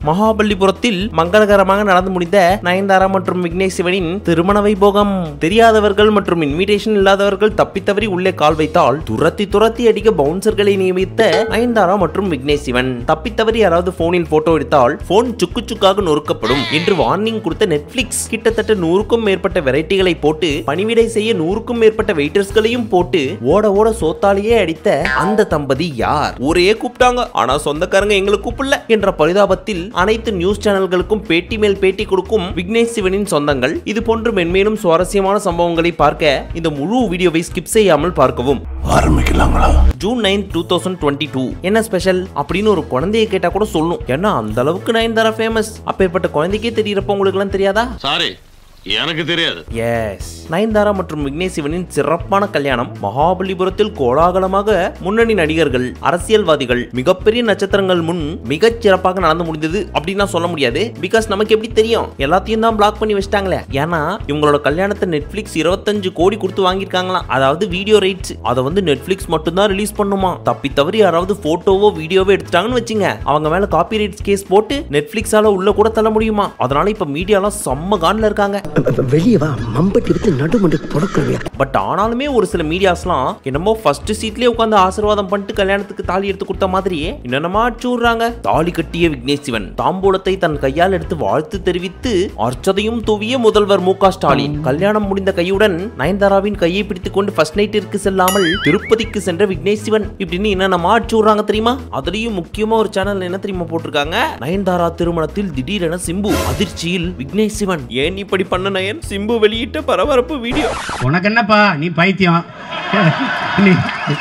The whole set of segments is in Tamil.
மகாபலிபுரத்தில் மங்களகரமாக நடந்து முடிந்த நயன்தாரா மற்றும் விக்னேஷ் சிவனின் திருமண வைபோகம் தெரியாதவர்கள் மற்றும் இன்விடேஷன் இல்லாதவர்கள் தப்பித்தவறி உள்ளே கால் வைத்தால் துரத்தி துரத்தி அடிக்க பவுன்சர்களை நியமித்த நயன்தாரா மற்றும் விக்னேஷ் சிவன் தப்பித்தவறி யாராவது போனில் போட்டோ எடுத்தால் போன் சுக்கு சுக்காக நொறுக்கப்படும் என்று வார்னிங் கொடுத்த நெட்ஃபிளிக்ஸ் கிட்டத்தட்ட நூறுக்கும் மேற்பட்ட வெரைட்டிகளை போட்டு பணிவிடை செய்ய நூறுக்கும் மேற்பட்ட வெயிட்டர்ஸ்களையும் போட்டு ஓட ஓட சோத்தாலேயே அடித்த அந்த தம்பதி யார் ஒரே கூப்பிட்டாங்க ஆனா சொந்தக்காரங்க எங்களை கூப்பிடல என்ற பரிதாபத்தில் அனைத்து நியூஸ் சேனல்களுக்கும் பேட்டி மேல் பேட்டி கொடுக்கும் விக்னேஷ் சிவனின் சொந்தங்கள் இது போன்று மென்மேலும் சுவாரஸ்யமான சம்பவங்களை பார்க்க இந்த முழு வீடியோவை ஸ்கிப் செய்யாமல் பார்க்கவும் ஆரம்பிக்கலாங்களா June nine two thousand twenty two என்ன ஸ்பெஷல் அப்படின்னு ஒரு குழந்தைய கேட்டா கூட சொல்லும் ஏன்னா அந்த அளவுக்கு நயன்தாரா ஃபேமஸ் அப்பேற்பட்ட குழந்தைக்கே தெரியறப்ப உங்களுக்கு எல்லாம் தெரியாதா சாரி எனக்கு தெரியாது எஸ் நயன்தாரா மற்றும் விக்னேஷ் சிவனின் சிறப்பான கல்யாணம் மகாபலிபுரத்தில் கோலாகலமாக முன்னணி நடிகர்கள் அரசியல்வாதிகள் மிகப்பெரிய நட்சத்திரங்கள் முன் மிகச் சிறப்பாக நடந்து முடிந்தது அப்படின்னா சொல்ல முடியாது பிகாஸ் நமக்கு எப்படி தெரியும் எல்லாத்தையும் தான் பிளாக் பண்ணி வச்சிட்டாங்களே ஏன்னா இவங்களோட கல்யாணத்தை நெட்ஃபிளிக்ஸ் இருபத்தஞ்சு கோடி கொடுத்து வாங்கியிருக்காங்களாம் அதாவது வீடியோ ரைட்ஸ் அதை வந்து நெட்ஃபிளிக்ஸ் மட்டும்தான் ரிலீஸ் பண்ணுமா தப்பி தவறி யாராவது போட்டோவோ வீடியோவோ எடுத்துட்டாங்கன்னு வச்சுங்க அவங்க மேல காப்பி ரைட்ஸ் கேஸ் போட்டு நெட்ஃபிளிக்ஸால உள்ள கூட தள்ள முடியுமா அதனால இப்ப மீடியாலாம் செம்ம கான்ல இருக்காங்க வெளியே வா மம்பட்டி விட்டு நடுமண்டு புடக்கிறவியா பட் ஆனாலுமே ஒரு சில மீடியாஸ்லாம் என்னமோ ஃபர்ஸ்ட் சீட்லயே உட்காந்து ஆசீர்வாதம் பண்ணிட்டு கல்யாணத்துக்கு தாலி எடுத்து கொடுத்த மாதிரியே என்னென்னமா அடிச்சு விடுறாங்க தாலி கட்டிய விக்னேஷ் சிவன் தாம்பூலத்தை தன் கையால் எடுத்து வாழ்த்து தெரிவித்து அர்ச்சதையும் தூவிய முதல்வர் மு க ஸ்டாலின் கல்யாணம் முடிந்த கையுடன் நயன்தாராவின் கையை பிடித்துக் கொண்டு ஃபர்ஸ்ட் நைட்டிற்கு செல்லாமல் திருப்பதிக்கு சென்ற விக்னேஷ் சிவன் இப்படின்னு என்னென்னமா அடிச்சு விடுறாங்க தெரியுமா அதுலயும் முக்கியமா ஒரு சேனல் என்ன தெரியுமா போட்டிருக்காங்க நயன்தாரா திருமணத்தில் திடீரென சிம்பு அதிர்ச்சியில் விக்னேஷ் சிவன் ஏன் இப்படி பண்ண நயன் சிம்பு வெளியிட்ட பரபரப்பு வீடியோ உனக்கு என்னப்பா நீ பைத்தியம் நீ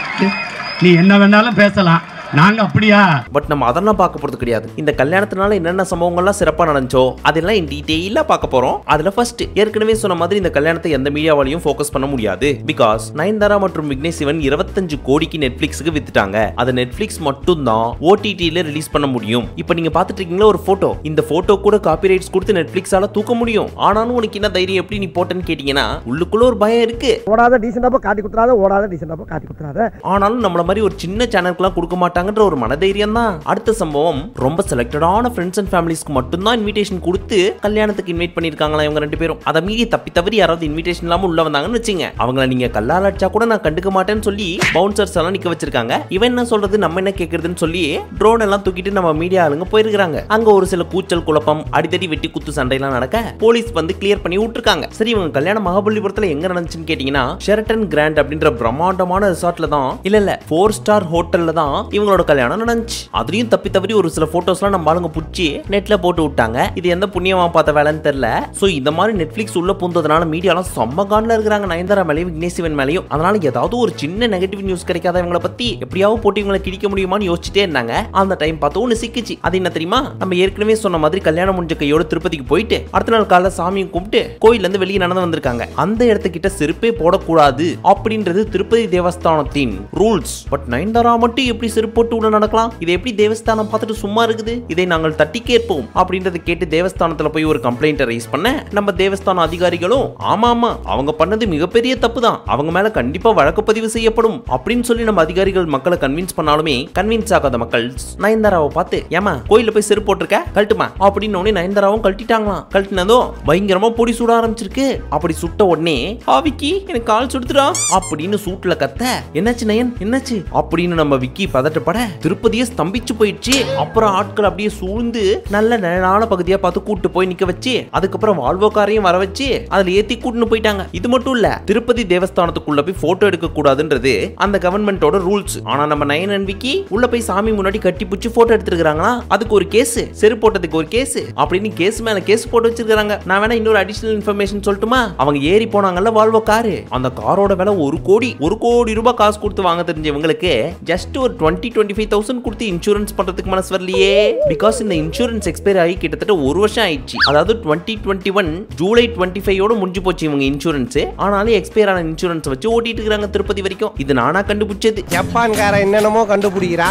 நீ என்ன வேணாலும் பேசலாம் நாங்க அப்படியா பட் நம்ம அதெல்லாம் பார்க்க போறது கிடையாது இந்த கல்யாணத்தினால என்னென்ன சம்பவங்கள்லாம் சிறப்பா நடந்துச்சோ அதெல்லாம் இன் டீட்டெயிலா பார்க்க போறோம் அதுல ஃபர்ஸ்ட் ஏற்கனவே சொன்ன மாதிரி இந்த கல்யாணத்தை எந்த மீடியாவாலையும் ஃபோக்கஸ் பண்ண முடியாது பிகாஸ் நயன்தாரா மற்றும் விக்னேஷ் சிவன் இருபத்தஞ்சு கோடிக்கு நெட்ஃபிளிக்ஸுக்கு வித்துட்டாங்க அதை நெட்ஃபிளிக்ஸ் மட்டும் தான் ஓடிடியில ரிலீஸ் பண்ண முடியும் இப்போ நீங்க பார்த்துட்டு இருக்கீங்களா ஒரு போட்டோ இந்த போட்டோ கூட காப்பி ரைட்ஸ் கொடுத்து நெட்ஃபிளிக்ஸால தூக்க முடியும் ஆனாலும் உனக்கு என்ன தைரியம் எப்படி நீ போட்டேன்னு கேட்டீங்கன்னா உள்ளுக்குள்ள ஒரு பயம் இருக்கு ஓடாத டீசெண்டாப்பா காட்டி குத்துறாத ஓடாத டீசெண்டாப்பா காட்டி குத்துறாத ஆனாலும் நம்மள மாதிரி ஒரு சின்ன சேனலுக்குலாம் கொடுக்க மாட்டாங்கன்ற ஒரு மனதைரியம் தான் அடுத்த சம்பவம் ரொம்ப செலக்டடான ஃப்ரெண்ட்ஸ் அண்ட் ஃபேமிலிஸ்க்கு மட்டும்தான் இன்விடேஷன் கொடுத்து கல்யாணத்துக்கு இன்வைட் பண்ணிருக்காங்களா இவங்க ரெண்டு பேரும் அதை மீறி தப்பி தவறி யாராவது இன்விடேஷன் இல்லாம உள்ள வந்தாங்கன்னு வச்சுங்க அவங்கள நீங்க கல்லால் அடிச்சா கூட நான் கண்டுக்க மாட்டேன்னு சொல்லி பவுன்சர்ஸ் எல்லாம் நிக்க வச்சிருக்காங்க இவன் என்ன சொல்றது நம்ம என்ன கேக்குறதுன்னு சொல்லி ட்ரோன் எல்லாம் தூக்கிட்டு நம்ம மீடியா ஆளுங்க போயிருக்காங்க அங்க ஒரு சில கூச்சல் குழப்பம் அடிதடி வெட்டி குத்து சண்டையெல்லாம் நடக்க போலீஸ் வந்து கிளியர் பண்ணி விட்டுருக்காங்க சரி இவங்க கல்யாணம் மகாபலிபுரத்துல எங்க நடந்துச்சுன்னு கேட்டீங்கன்னா ஷெரட்டன் கிராண்ட் அப்படின்ற பிரம்மாண்டமான ரிசார்ட்ல தான் இல்ல இல்ல ஃபோர் ஸ்டார் ஹோட்டல்ல தான் இவங்களோட கல்யாணம் நடந்துச்சு அதுலயும் தப்பி தவறி ஒரு சில போட்டோஸ்லாம் நம்ம ஆளுங்க புடிச்சு நெட்ல போட்டு விட்டாங்க இது எந்த புண்ணியமா பார்த்த வேலைன்னு தெரியல சோ இந்த மாதிரி நெட்ஃபிளிக்ஸ் உள்ள பூந்ததுனால மீடியாலாம் செம்ம கான்ல இருக்கிறாங்க நயன்தாரா மேலேயும் விக்னேஷ் சிவன் மேலேயும் அதனால ஏதாவது ஒரு சின்ன நெகட்டிவ் நியூஸ் கிடைக்காத இவங்கள பத்தி எப்படியாவது போட்டு இவங்களை கிழிக்க முடியுமான்னு யோசிச்சுட்டே இருந்தாங்க அந்த டைம் பார்த்து ஒன்று சிக்கிச்சு அது என்ன தெரியுமா நம்ம ஏற்கனவே சொன்ன மாதிரி கல்யாணம் முடிஞ்ச கையோட திருப்பதிக்கு போயிட்டு அடுத்த நாள் காலைல சாமியை கும்பிட்டு கோயில்ல இருந்து வெளியே நடந்து வந்திருக்காங்க அந்த இடத்துக்கிட்ட செருப்பே போடக்கூடாது அப்படின்றது திருப்பதி தேவஸ்தானத்தின் ரூல்ஸ் பட் நயன்தாரா மட்டும் எப்படி செருப்பு போட்டு உள்ள நடக்கலாம் இதை எப்படி தேவஸ்தானம் பார்த்துட்டு சும்மா இருக்குது இதை நாங்கள் தட்டி கேட்போம் அப்படின்றத கேட்டு தேவஸ்தானத்துல போய் ஒரு கம்ப்ளைண்ட் ரைஸ் பண்ண நம்ம தேவஸ்தான அதிகாரிகளும் ஆமா ஆமா அவங்க பண்ணது மிகப்பெரிய தப்பு தான் அவங்க மேல கண்டிப்பா வழக்கு பதிவு செய்யப்படும் அப்படின்னு சொல்லி நம்ம அதிகாரிகள் மக்களை கன்வின்ஸ் பண்ணாலுமே கன்வின்ஸ் ஆகாத மக்கள் நயன்தாராவை பார்த்து ஏமா கோயில்ல போய் செருப்பு போட்டிருக்க கழட்டுமா அப்படின்னு உடனே நயன்தாராவும் கழட்டிட்டாங்களாம் கழட்டினதும் பயங்கரமா பொடி சுட ஆரம்பிச்சிருக்கு அப்படி சுட்ட உடனே ஆவிக்கி எனக்கு கால் சுடுத்துடா அப்படின்னு சூட்ல கத்த என்னாச்சு நயன் என்னாச்சு அப்படின்னு நம்ம விக்கி பதட்டப்பட திருப்பதியே ஸ்தம்பிச்சு போயிடுச்சு அப்புறம் ஆட்கள் அப்படியே சூழ்ந்து நல்ல நிழலான பகுதியா பார்த்து கூட்டு போய் நிக்க வச்சு அதுக்கப்புறம் வால்வோக்காரையும் வர வச்சு அதுல ஏத்தி கூட்டுன்னு போயிட்டாங்க இது மட்டும் இல்ல திருப்பதி தேவஸ்தானத்துக்குள்ள போய் போட்டோ எடுக்க கூடாதுன்றது அந்த கவர்மெண்டோட ரூல்ஸ் ஆனா நம்ம நயன் அண்ட் விக்கி உள்ள போய் சாமி முன்னாடி கட்டி பிடிச்சி போட்டோ எடுத்துருக்காங்களா அதுக்கு ஒரு கேஸ் செரு போட்டதுக்கு ஒரு கேஸ் அப்படின்னு கேஸ் மேல கேஸ் போட்டு வச்சிருக்காங்க நான் வேணா இன்னொரு அடிஷனல் இன்ஃபர்மேஷன் சொல்லட்டுமா அவங்க ஏறி போனாங்கல்ல வால்வோ காரு அந்த காரோட விலை ஒரு கோடி ஒரு கோடி ரூபாய் காசு கொடுத்து வாங்க தெரிஞ்சவங்களுக்கு ஜஸ்ட் ஒரு டுவெண்ட்டி டுவெண்ட்டி ஃபைவ் தௌசண்ட் கொடுத்து இன்சூரன்ஸ் பண்றதுக்கு மனசு வரலையே பிகாஸ் இந்த இன்சூரன்ஸ் எக்ஸ்பைர் ஆகி கிட்டத்தட்ட ஒரு வருஷம் ஆயிடுச்சு அதாவது twenty twenty one July twenty ஃபைவோட முடிஞ்சு போச்சு இவங்க இன்சூரன்ஸ் ஆனாலும் எக்ஸ்பைர் ஆன இன்சூரன்ஸ் வச்சு ஓட்டிட்டு இருக்காங்க திருப்பதி வரைக்கும் இது நானா கண்டுபிடிச்சது ஜப்பான்காரன் என்னென்னமோ கண்டுபிடிக்கிறா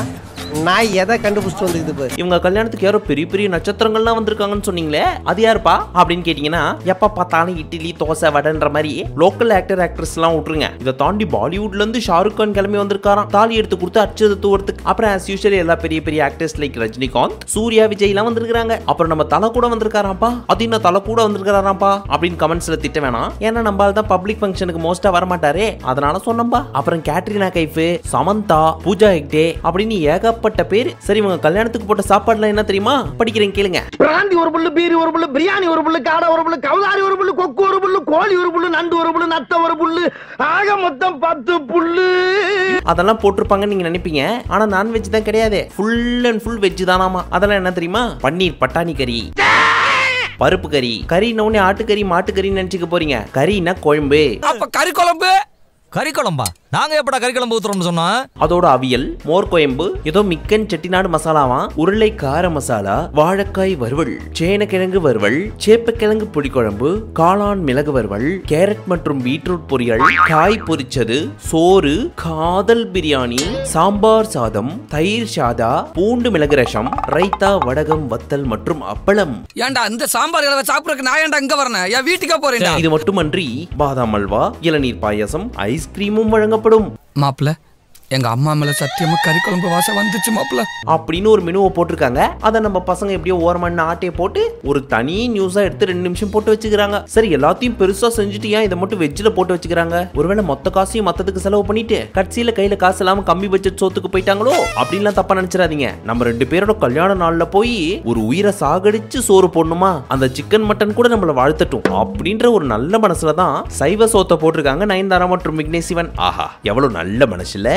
நான் எதை கண்டுபிடிச்சிட்டு வந்துக்குது பாரு இவங்க கல்யாணத்துக்கு யாரோ பெரிய பெரிய நட்சத்திரங்கள்லாம் வந்திருக்காங்கன்னு சொன்னீங்களே அது யாருப்பா அப்படின்னு கேட்டீங்கன்னா எப்ப பார்த்தாலும் இட்லி தோசை வடைன்ற மாதிரி லோக்கல் ஆக்டர் ஆக்ட்ரஸ் எல்லாம் விட்டுருங்க இதை தாண்டி பாலிவுட்ல இருந்து ஷாருக் கான் கிளம்பி வந்திருக்காராம் தாலி எடுத்து கொடுத்து அச்சது தூரத்துக்கு அப்புறம் ஆஸ் யூஷுவல் எல்லா பெரிய பெரிய ஆக்டர்ஸ் லைக் ரஜினிகாந்த் சூர்யா விஜய் எல்லாம் வந்திருக்காங்க அப்புறம் நம்ம தலை கூட வந்திருக்காராம்ப்பா அது என்ன தலை கூட வந்திருக்காராம்ப்பா அப்படின்னு கமெண்ட்ஸ்ல திட்ட வேணாம் ஏன்னா நம்மளால தான் பப்ளிக் ஃபங்க்ஷனுக்கு மோஸ்டா வர மாட்டாரே அதனால சொன்னம்பா அப்புறம் கேட்ரினா கைஃப் சமந்தா பூஜா ஹெக்டே அப்படின்னு ஏகப்பட்ட பேர் சரி இவங்க கல்யாணத்துக்கு போட்ட சாப்பாடுலாம் என்ன தெரியுமா படிக்கிறேன் கேளுங்க பிராந்தி ஒரு புல்லு பீரி ஒரு புல்லு பிரியாணி ஒரு புல்லு காடை ஒரு புல்லு கவுதாரி ஒரு புல்லு கொக்கு ஒரு புல்லு கோழி ஒரு புல்லு நண்டு ஒரு புல்லு நத்த ஒரு புல்லு ஆக மொத்தம் பத்து புல்லு அதெல்லாம் போட்டிருப்பாங்கன்னு நீங்க நினைப்பீங்க ஆனா நான்வெஜ் தான் கிடையாது ஃபுல் அண்ட் ஃபுல் வெஜ் தானாமா அதெல்லாம் என்ன தெரியுமா பன்னீர் பட்டாணி கறி பருப்பு கறி கறின உடனே ஆட்டுக்கறி மாட்டுக்கறின்னு நினைச்சுக்க போறீங்க கறின்னா குழம்பு அப்ப கறி குழம்பு கறி குழம்பா நாங்க எப்படா கறி குழம்பு ஊத்துறோம்னு சொன்னோம் அதோட அவியல் மோர் குழம்பு ஏதோ மிக்கன் செட்டிநாடு மசாலாவா உருளை கார மசாலா வாழைக்காய் வறுவல் சேனக்கிழங்கு வறுவல் சேப்பக்கிழங்கு புளிக்குழம்பு காளான் மிளகு வறுவல் கேரட் மற்றும் பீட்ரூட் பொரியல் காய் பொரிச்சது சோறு காதல் பிரியாணி சாம்பார் சாதம் தயிர் சாதா பூண்டு மிளகு ரசம் ரைத்தா வடகம் வத்தல் மற்றும் அப்பளம் ஏன்டா இந்த சாம்பார் இலவ சாப்பிடறதுக்கு நான் ஏன்டா இங்க வரணும் என் வீட்டுக்கே போறேன்டா இது மட்டுமன்றி பாதாம் அல்வா இளநீர் பாயாசம் ஐஸ்கிரீமும் வழங்கப்படும் மாப்பிள்ள எங்க அம்மா மேல சத்தியமா கறி குழம்பு வாசம் வந்துச்சு மாப்பிள்ள அப்படின்னு ஒரு மெனுவை போட்டிருக்காங்க அதை நம்ம பசங்க எப்படியோ ஓரமான ஆட்டையை போட்டு ஒரு தனி நியூஸா எடுத்து ரெண்டு நிமிஷம் போட்டு வச்சுக்கிறாங்க சரி எல்லாத்தையும் பெருசா செஞ்சுட்டு ஏன் இதை மட்டும் வெஜ்ஜில் போட்டு வச்சுக்கிறாங்க ஒருவேளை மொத்த காசையும் மத்ததுக்கு செலவு பண்ணிட்டு கடைசியில கையில காசு இல்லாம கம்மி பட்ஜெட் சோத்துக்கு போயிட்டாங்களோ அப்படின்லாம் தப்பா நினைச்சிடாதீங்க நம்ம ரெண்டு பேரோட கல்யாண நாள்ல போய் ஒரு உயிரை சாகடிச்சு சோறு போடணுமா அந்த சிக்கன் மட்டன் கூட நம்மள வாழ்த்தட்டும் அப்படின்ற ஒரு நல்ல மனசுல தான் சைவ சோத்தை போட்டிருக்காங்க நயன்தாரா மற்றும் விக்னேஷ் சிவன் ஆஹா எவ்வளவு நல்ல மனசுல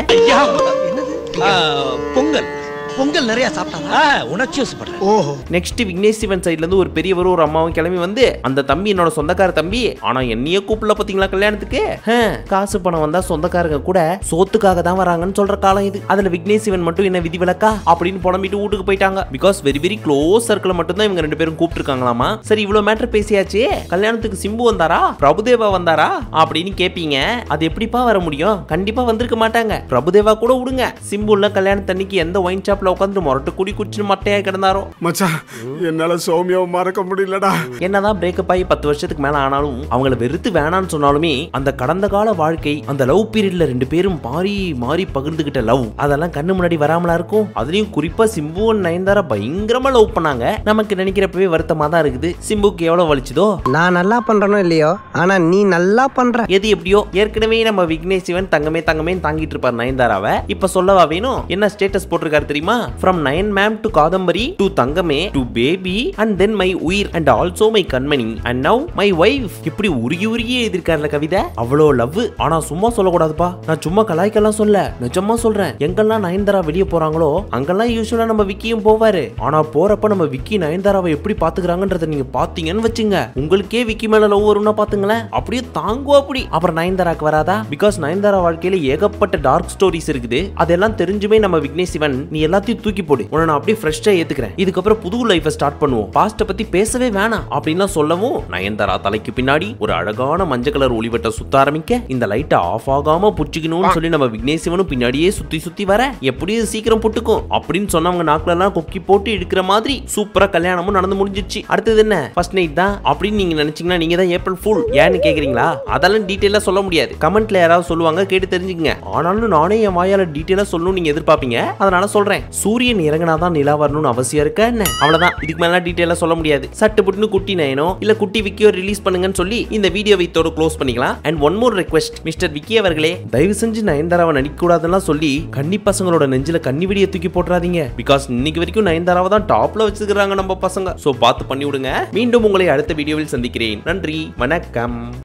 பொங்கல் பொங்கல் நிறைய சாப்பிட்டாங்க உணர்ச்சி வசப்படுறேன் ஓஹோ நெக்ஸ்ட் விக்னேஷ் சிவன் சைடுல இருந்து ஒரு பெரியவரும் ஒரு அம்மாவும் கிளம்பி வந்து அந்த தம்பி என்னோட சொந்தக்கார தம்பி ஆனா என்னையே கூப்பிடல பாத்தீங்களா கல்யாணத்துக்கு ஹம், காசு பணம் வந்தா சொந்தக்காரங்க கூட சோத்துக்காக தான் வராங்கன்னு சொல்ற காலம் இது அதுல விக்னேஷ் சிவன் மட்டும் என்ன விதிவிலக்கா அப்படின்னு புலம்பிட்டு வீட்டுக்கு போயிட்டாங்க because very very close circle மட்டும் தான் இவங்க ரெண்டு பேரும் கூப்பிட்டுருக்காங்களாமா சரி இவ்வளவு மேட்டர் பேசியாச்சு கல்யாணத்துக்கு சிம்பு வந்தாரா பிரபுதேவா வந்தாரா அப்படின்னு கேப்பீங்க அது எப்படிப்பா வர முடியும் கண்டிப்பா வந்திருக்க மாட்டாங்க பிரபுதேவா கூட விடுங்க சிம்புல கல்யாணத்தன்னைக்கு எந்த ஒயின் ஷாப்ல உட்காந்து முரட்டு குடி குடிச்சு மட்டையா கிடந்தாரோ மச்சான் என்னால சௌமியாவை மறக்க முடியலடா என்னதான் பிரேக்கப் ஆகி பத்து வருஷத்துக்கு மேல ஆனாலும் அவங்கள வெறுத்து வேணான்னு சொன்னாலுமே அந்த கடந்த கால வாழ்க்கை அந்த லவ் பீரியட்ல ரெண்டு பேரும் மாறி மாறி பகிர்ந்துகிட்ட லவ் அதெல்லாம் கண்ணு முன்னாடி வராமலா இருக்கும் அதுலயும் குறிப்பா சிம்பு and நயன்தாரா பயங்கரமா லவ் பண்ணாங்க நமக்கு நினைக்கிறப்பவே வருத்தமா தான் இருக்குது சிம்புக்கு எவ்வளவு வலிச்சுதோ நான் நல்லா பண்றனோ இல்லையோ ஆனா நீ நல்லா பண்ற எது எப்படியோ ஏற்கனவே நம்ம விக்னேஷ் சிவன் தங்கமே தங்கமே தாங்கிட்டு இருப்பார் நயன்தாராவை இப்ப சொல்லவா வேணும் என்ன ஸ்டேட்டஸ் போட்டிருக்காரு தெரியுமா from Nayan ma'am to Kadambari to தங்கமே to baby and then my உயிர் அண்ட் ஆல்சோ மை கண்மணி அண்ட் நவ் மை வைஃப் இப்படி உருகி உருகி எழுதிருக்காருல கவிதை அவ்வளோ லவ் ஆனா சும்மா சொல்லக்கூடாதுப்பா நான் சும்மா கலாய்க்கெல்லாம் சொல்ல நிஜமா சொல்றேன் எங்கெல்லாம் நயன்தாரா வெளியே போறாங்களோ அங்கெல்லாம் யூஸ்வலா நம்ம விக்கியும் போவாரு ஆனா போறப்ப நம்ம விக்கி நயன்தாராவை எப்படி பாத்துக்கிறாங்கன்றத நீங்க பாத்தீங்கன்னு வச்சுங்க உங்களுக்கே விக்கி மேல லவ் வரும்னா பாத்துங்களேன் அப்படியே தாங்குவா அப்படி அப்புறம் நயன்தாராக்கு வராதா பிகாஸ் நயன்தாரா வாழ்க்கையில ஏகப்பட்ட டார்க் ஸ்டோரிஸ் இருக்குது அதெல்லாம் தெரிஞ்சுமே நம்ம விக்னேஷ் சிவன் நீ எல்லாத்தையும் தூக்கி போடு உன்னை நான் அப்படியே ஃப்ரெஷ்ஷா ஏத்துக்கிறேன் இதுக்கப்புறம் புது லைஃபை ஸ்டார்ட் பண்ணுவோம் பாஸ்ட பத்தி பேசவே வேணாம் அப்படின்லாம் சொல்லவும் நயன்தாரா தலைக்கு பின்னாடி ஒரு அழகான மஞ்சள் கலர் ஒளிவட்ட சுத்த ஆரம்பிக்க இந்த லைட்டை ஆஃப் ஆகாம புடிச்சுக்கணும்னு சொல்லி நம்ம விக்னேஷ் சிவனும் பின்னாடியே சுத்தி சுத்தி வர எப்படியும் இது சீக்கிரம் புட்டுக்கும் அப்படின்னு சொன்னவங்க நாக்குல எல்லாம் கொக்கி போட்டு எடுக்கிற மாதிரி சூப்பரா கல்யாணமும் நடந்து முடிஞ்சிச்சு அடுத்தது என்ன ஃபர்ஸ்ட் நைட் தான் அப்படின்னு நீங்க நினைச்சீங்கன்னா நீங்க தான் ஏப்ரல் ஃபுல் ஏன்னு கேக்குறீங்களா அதெல்லாம் டீட்டெயிலா சொல்ல முடியாது கமெண்ட்ல யாராவது சொல்லுவாங்க கேட்டு தெரிஞ்சுக்கங்க ஆனாலும் நானே என் வாயால டீட்டெயிலா சொல்லணும்னு நீங்க எதிர்பார்ப்பீங்க அதனால சொல்றேன் சூரியன் இறங்கினாதான் நிலா வரணும்னு அவசியம் இருக்கா என்ன அவ்வளவுதான் இதுக்கு மேல டீட்டெயிலா சொல்ல முடியாது சட்டு புட்டுன்னு குட்டி நயனோ இல்ல குட்டி விக்கியோ ரிலீஸ் பண்ணுங்கன்னு சொல்லி இந்த வீடியோ வைத்தோட க்ளோஸ் பண்ணிக்கலாம் and one more request mister Vicky அவர்களே தயவு செஞ்சு நயன்தாராவை நடிக்க கூடாதுலாம் சொல்லி கன்னி பசங்களோட நெஞ்சில கன்னி வெடியை தூக்கி போட்டுறாதீங்க பிகாஸ் இன்னைக்கு வரைக்கும் நயன்தாராவை தான் டாப்ல வச்சுக்கிறாங்க நம்ம பசங்க சோ பார்த்து பண்ணி விடுங்க மீண்டும் உங்களை அடுத்த வீடியோவில் சந்திக்கிறேன் நன்றி வணக்கம்